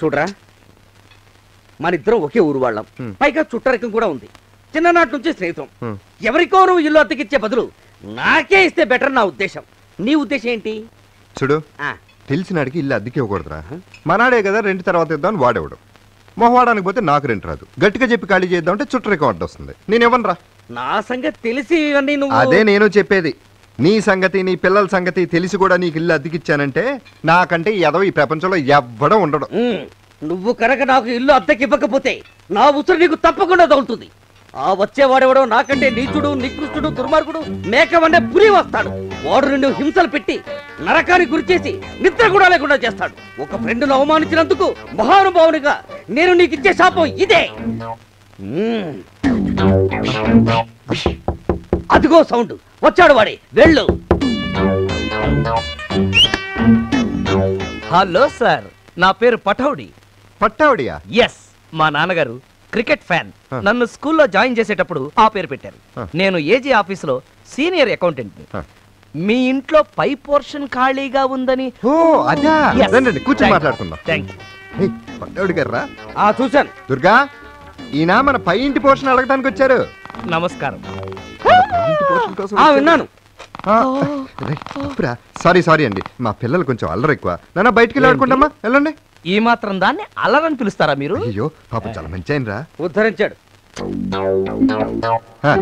చూడరా మనిద్దరం ఒకే ఊరు వాళ్ళం హ్మ్. పైగా చుట్టరికం కూడా ఉంది చిన్ననాటి నుంచి స్నేహితం హ్మ్. ఎవరికో నువ్వు ఇల్లు అద్దెకిచ్చే బదులు నాకే ఇస్తే బెటర్ నా ఉద్దేశం నీ ఉద్దేశం ఏంటి చూడు ఆ, తెలిసినాడికి ఇల్లు అద్దెకి ఇవ్వకూడదురా మనాడే కదా రెంట్ తర్వాత ఇద్దాం వాడేవాడు మొహవాడానికి పోతే నాకు రెంట్ రాదు గట్టిగా చెప్పి ఖాళీ చేద్దామంటే చుట్టరికం అడ్డు వస్తుంది నేను ఇవ్వనురా నా సంగతి తెలిసి ఇవన్నీ నువ్వు అదే నేను చెప్పేది నీ సంగతి నీ పిల్లల సంగతి తెలిసి కూడా నీకు ఇల్లు అద్దెకిచ్చానంటే నాకంటే ఎదవ ఈ ప్రపంచంలో ఎవ్వడం ఉండడు ఉమ్, నువ్వు కనుక నాకు ఇల్లు అద్దెకి ఇవ్వకపోతే నా ఉసురు నీకు తప్పకుండా తగులుతుంది ఆ వచ్చేవాడెవడో నాకంటే నీచుడు నికృష్టుడు దుర్మార్గుడు మేకవన్నే పురి వస్తాడు వాడు నిన్ను హింసలు పెట్టి నరకానికి గురి చేసి నిద్ర కూడా లేకుండా చేస్తాడు ఒక ఫ్రెండ్ను అవమానించినందుకు మహానుభావునిగా నేను నీకు ఇచ్చే శాపం ఇదే ఉమ్. అదిగో సౌండ్ వచ్చాడు వాడే వెళ్ళు హలో సార్ నా పేరు పఠౌడి పట్టావిడియా ఎస్ మా నాన్నగారు క్రికెట్ ఫ్యాన్ ఆ. నన్ను స్కూల్లో జాయిన్ చేసేటప్పుడు ఆ పేరు పెట్టారు ఆ. నేను ఏజీ ఆఫీసులో సీనియర్ అకౌంటెంట్ ఆ. మీ ఇంట్లో పై పోర్షన్ ఖాళీగా ఉందని ఓ అదా Yes. రండి కూర్చొని Thank- మాట్లాడుకుందాం Thank you. హే, పట్టావిడి గారా ఆ చూశాను దుర్గా ఈయన మన పై ఇంటి పోర్షన్ అడగడానికి వచ్చారు నమస్కారం పై ఇంటి పోర్షన్ కోసం ఆ వచ్చారు. విన్నాను ఆ, రే, తప్పురా. సారీ సారీ అండి మా పిల్లలు కొంచెం అల్లరి ఎక్కువ నాన్న బయటికి వెళ్ళి ఆడుకుంటామా వెళ్ళండి ఈ మాత్రం దాన్ని అల్లరని పిలుస్తారా మీరు అయ్యో పాపం చాలా మంచి ఆయన రా ఉద్ధరించాడు ఆ,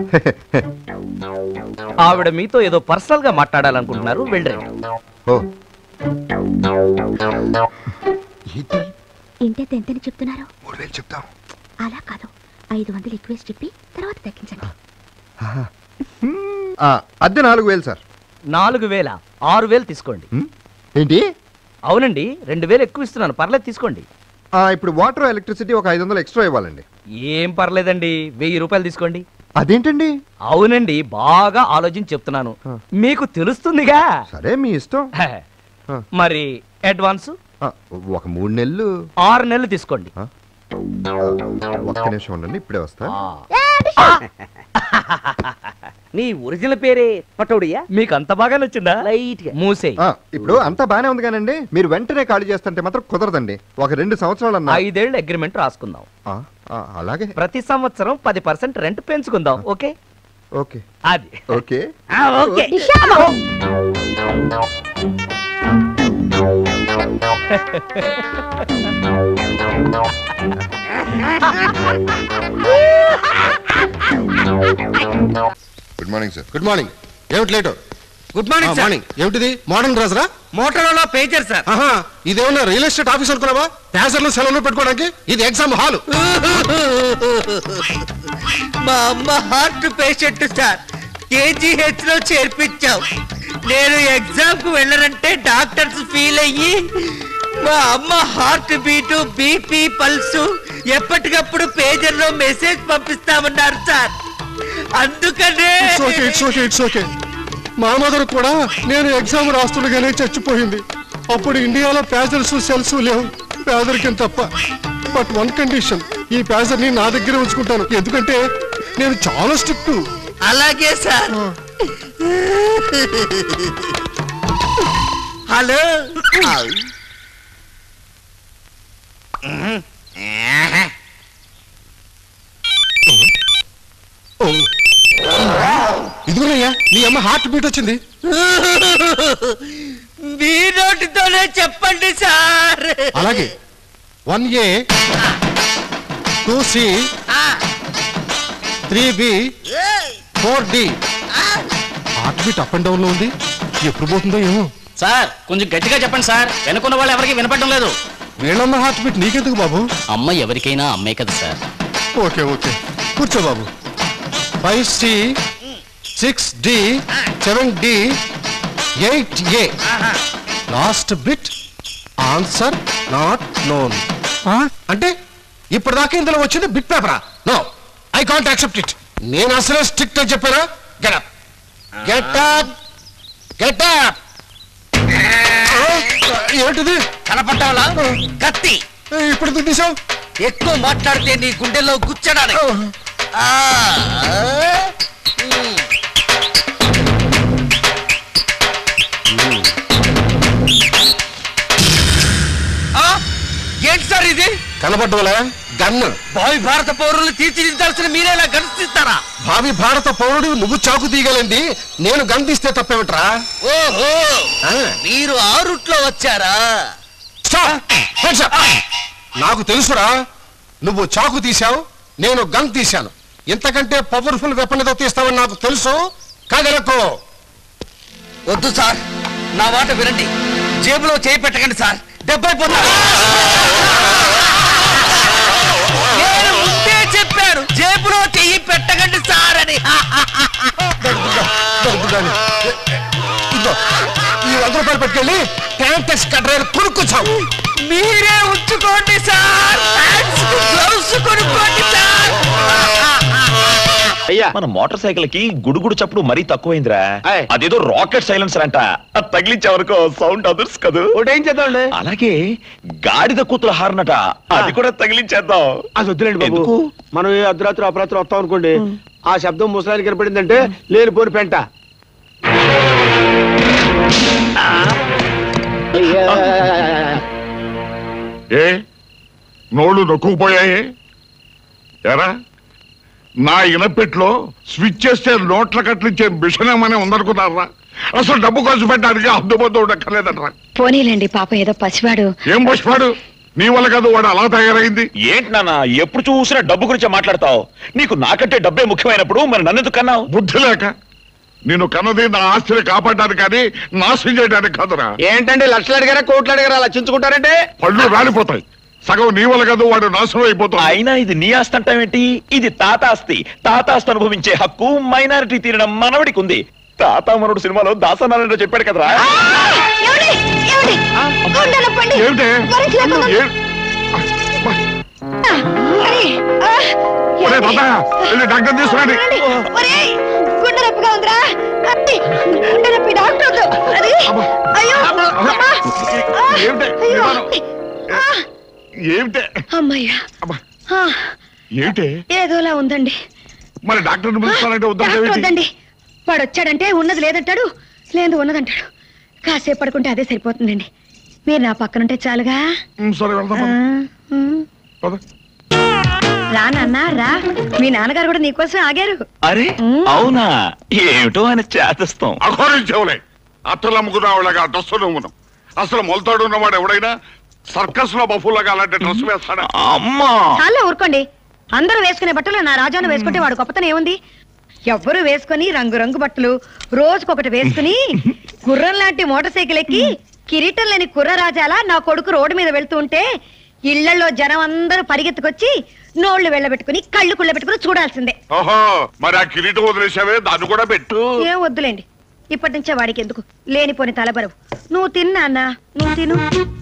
ఆవిడ మీతో ఏదో పర్సనల్ గా మాట్లాడాలనుకుంటున్నారు వెళ్ళండి ఓ ఏంటి ఇంటే ఎంతని చెప్తున్నారు మూడు వేలు చెప్తాం అలా కాదు ఐదు వందలు ఎక్కువేసి చెప్పి తర్వాత తగ్గించండి ఆ, అద్దె నాలుగు వేలు సార్ నాలుగు వేల ఆరు వేలు తీసుకోండి హ్మ్? ఏంటి అవునండి రెండు వేలు ఎక్కువ ఇస్తున్నాను పర్లేదు తీసుకోండి ఆ, ఇప్పుడు వాటర్ ఎలక్ట్రిసిటీ ఒక ఐదు వందలు ఎక్స్ట్రా ఇవ్వాలండి ఏం పర్లేదండి వెయ్యి రూపాయలు తీసుకోండి అదేంటండి అవునండి బాగా ఆలోచించి చెప్తున్నాను ఆ. మీకు తెలుస్తుందిగా సరే మీ ఇష్టం హ. ఆ. మరి అడ్వాన్స్ ఆ, ఒక మూడు నెలలు ఆరు నెలలు తీసుకోండి ఆ? ఆ, ఒక్క నిమిషం ఉండండి ఇప్పుడే వస్తా ఆ. నీ ఒరిజినల్ పేరే పటోడియా మీకు అంత బాగా నచ్చిందా లైట్ గా మూసేయ్ ఆ, ఇప్పుడు అంతా బానే ఉంది కానండి మీరు వెంటనే ఖాళీ చేస్తుంటే మాత్రం కుదరదండి ఒక రెండు సంవత్సరాలు అన్నా ఐదేళ్ళు అగ్రిమెంట్ రాసుకుందాం ఆ, ఆ, అలాగే ప్రతి సంవత్సరం పది పర్సెంట్ రెంట్ పెంచుకుందాం ఓకే ఓకే అది ఓకే ఆ, okay good morning sir good morning ఏమిటి late good morning sir morning ఏమిటిది మోడర్న్ డ్రెస్ రా మోటారోలా పేజర్ సార్ ఆహా ఇదేమన్నా రియల్ ఎస్టేట్ ఆఫీస్ అనుకున్నావా ప్యాసర్లు సెలవులు పెట్టుకోవడానికి ఇది ఎగ్జామ్ హాల్ మా అమ్మ హార్ట్ పేషెంట్ సార్ కేజీహెచ్ లో చేర్పించాం నేను ఎగ్జామ్ కు వెళ్ళనంటే డాక్టర్స్ ఫీల్ అయ్యి మా అమ్మ హార్ట్ బీటు బీపీ పల్సు ఎప్పటికప్పుడు పేజర్ లో మెసేజ్ పంపిస్తామన్నారు సార్ అందుకనే it's okay it's okay it's okay మా మదర్ కూడా నేను ఎగ్జామ్ రాస్తుండగానే చచ్చిపోయింది అప్పుడు ఇండియాలో ప్యాజర్స్ సెల్స్ లేవు పేదరికం తప్ప బట్ వన్ కండిషన్ ఈ ప్యాజర్ ని నా దగ్గర ఉంచుకుంటాను ఎందుకంటే నేను చాలా స్ట్రిక్ట్ అలాగే సార్ హలో ఇదిగోనయ్యా నీ అమ్మ హార్ట్ బీట్ వచ్చింది మీ నోటితోనే చెప్పండి సార్ అలాగే one A two C three B four D heart beat up and down లో ఉంది ఎప్పుడు పోతుందో ఏమో సార్ కొంచెం గట్టిగా చెప్పండి సార్ వెనుకున్న వాళ్ళు ఎవరికి వినపడడం లేదు వీళ్ళన్న హార్ట్ బీట్ నీకెందుకు బాబు అమ్మ ఎవరికైనా అమ్మే కదా సార్ ఓకే ఓకే కూర్చో బాబు five C six D seven D eight A last bit answer not known అంటే ఇప్పుడు దాకా ఇందులో వచ్చింది బిట్ పేపరా no I can't accept it నేను అసలే స్ట్రిక్ట్ అని చెప్పారా get up get up get up ఏంటిది కనపడ్డావా కత్తి ఇప్పుడు ఎందుకు తీసావు ఎక్కువ మాట్లాడితే నీ గుండెల్లో గుచ్చడానికి ఆ, ఉమ్. ఆ, ఏంటి సార్ ఇది కనబడ్డవలే గన్ భావి భారత పౌరులు తీర్చిదిద్దాల్సిన మీరే ఇలా గణిస్తారా భావి భారత పౌరుడు నువ్వు చాకు తీయగలండి నేను గన్ తీస్తే తప్పేమిట్రా ఓహో ఆ. మీరు ఆ రూట్ లో వచ్చారా Stop! Hands up! నాకు తెలుసురా నువ్వు చాకు తీశావు నేను గన్ తీశాను ఇంతకంటే పవర్ఫుల్ వెపన్ ఏదో తీస్తావని నాకు తెలుసు కాదనకు వద్దు సార్ నా మాట వినండి జేబులో చేయి పెట్టకండి సార్ దెబ్బైపోతారు నేను ముందే చెప్పాను జేబులో చెయ్యి పెట్టకండి సార్ అని దొరుకుతాను. ఇదిగో ఈ వంద రూపాయలు పట్టుకెళ్ళి ట్యాంకర్స్ కట్టర్ కొనుక్కొచ్చావు మీరే ఉంచుకోండి సార్ గ్లౌస్ కొనుక్కోండి సార్ మన మోటార్ సైకిల్ కి గుడుగుడు చప్పుడు మరీ తక్కువైందిరా అదేదో రాకెట్ సైలెన్సర్ అంట అది తగిలించావనుకో సౌండ్ అదర్స్ కదూ ఏం చేద్దాంలే అలాగే గాడిద కూతుల హార్నట అది కూడా తగిలించేద్దాం అది వద్దులేండి బాబు ఎందుకు? మనం ఏ అర్ధరాత్రి అపరాత్రి వస్తాం అనుకోండి ఆ శబ్దం ముసలానికి కనపడిందంటే లేనిపోని పెంట ఏ నోళ్ళు నొక్కుపోయాయి ఎరా నా ఇనపెట్లో స్విచ్ చేస్తే నోట్ల కట్లించే మిషన్ ఏమని ఉందనుకున్నారా అసలు డబ్బు ఖర్చు పెట్టడానికి అద్దుపోతూ ఉండక్కర్లేదట్రా పోనీలేండి పాపం ఏదో పసివాడు ఏం పసిపాడు నీ వల్ల కాదు వాడు అలా తయారైంది ఏంటి నాన్న ఎప్పుడు చూసినా డబ్బు గురించి మాట్లాడతావు నీకు నాకంటే డబ్బే ముఖ్యమైనప్పుడు మరి నన్నెందుకు కన్నావు బుద్ధి లేక నేను కన్నది నా ఆస్తిని కాపాడడానికి కానీ నాశనం చేయడానికి కాదురా ఏంటండి లక్షలు అడిగారా కోట్లు అడిగారా అలా చించుకుంటారంటే పళ్ళు రాలిపోతాయి సగం నీ వల్ల కాదు వాడు నాశనం అయిపోతాడు అయినా ఇది నీ ఆస్తి అంటావేంటి ఇది తాత ఆస్తి తాత ఆస్తి అనుభవించే హక్కు మైనారిటీ తీరడం మనవడికి ఉంది తాత మనోడు సినిమాలో దాసనారాయణ చెప్పాడు కదరా ఏమిటే ఏ- ఒరే తాతయ్య, వెళ్ళి డాక్టర్ తీసుకురండి గుండె నొప్పిగా ఉందిరా అత్తి, గుండె నొప్పి డాక్టర్ అది అయ్యో అమ్మా. ఆ, ఏమిటే అయ్యో. నిదానం. ఆ, ఏమిటే అమ్మయ్యా అబ్బా. ఆ, ఏమిటే ఏదోలా ఉందండి మరి డాక్టర్ని పిలుస్తానంటే డాక్టర్ వద్దంటే వద్దండి వాడు వచ్చాడంటే ఉన్నది లేదంటాడు లేదు ఉన్నదంటాడు కాసేపు పడుకుంటే అదే సరిపోతుందండి మీరు నా పక్కనుంటే చాలుగా సరే వెళ్దాం ఆ, పద. ఉమ్. పద. రా నాన్న రా మీ నాన్నగారు కూడా నీకోసం ఆగారు అరే మ్మ్. అవునా ఏమిటో ఆయన చేతస్తాం అఘోరించేవులే అత్తలు అమ్ముకున్న వాళ్ళగా డ్రెస్ నువ్వును అసలు మొలతాడు ఉన్నవాడు ఎవడైనా సర్కస్ లో బఫుల్లాగా అలాంటి డ్రెస్ వేస్తాడా అమ్మా చాలా ఊరుకోండి అందరూ వేసుకునే బట్టలు నా రాజాను వేసుకుంటే వాడు గొప్పతనం ఏముంది ఎవ్వరు వేసుకొని రంగు రంగు బట్టలు రోజుకొకటి వేసుకుని గుర్రం లాంటి మోటార్ సైకిల్ ఎక్కి కిరీటం లేని కుర్ర రాజాలా నా కొడుకు రోడ్డు మీద వెళ్తూ ఉంటే ఇళ్లలో జనం అందరూ పరిగెత్తుకొచ్చి నోళ్లు వెళ్ళబెట్టుకుని కళ్ళు కుళ్ళ పెట్టుకుని చూడాల్సిందే ఓహో మరి ఆ కిరీటం వదిలేసావే దాన్ని కూడా పెట్టు ఏం వద్దులేండి ఇప్పటి నుంచే వాడికి ఎందుకు లేనిపోని తలబరవు నువ్వు తిన్నా అన్నా నువ్వు తిను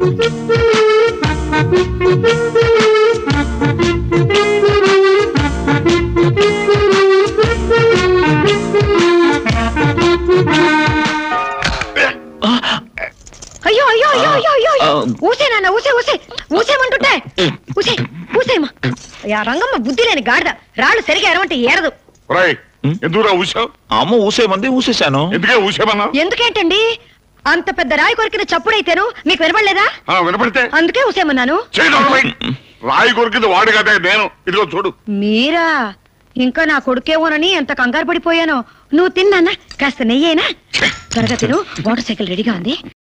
అయ్యో అయ్యో అయ్యో అయ్యో అయ్యో అయ్యో. ఊసే నాన్న ఊసే ఊసే ఊసేమంటుంటే ఊసే ఊసేమ్మా ఆ రంగమ్మ బుద్ధి లేని గాడిద రాళ్ళు సరిగా ఎరవంటే ఏరదు రై ఎందుకురా ఊసావు అమ్మ ఊసేమంది ఊసేశాను ఎందుకే ఊసేమన్నా ఎందుకేంటండి అంత పెద్ద రాయి కొరికిన చప్పుడైతేను మీకు వినపడలేదా ఆ, వినపడితే అందుకే ఊసేమన్నాను చేయడం రాయి కొరికింది వాడు కదా నేను ఇదిగో చూడు మీరా ఇంకా నా కొడుకేమోనని ఎంత కంగారు పడిపోయానో నువ్వు తిన్నా కాస్త నెయ్యేనా త్వరగా తిను మోటార్ సైకిల్ రెడీగా ఉంది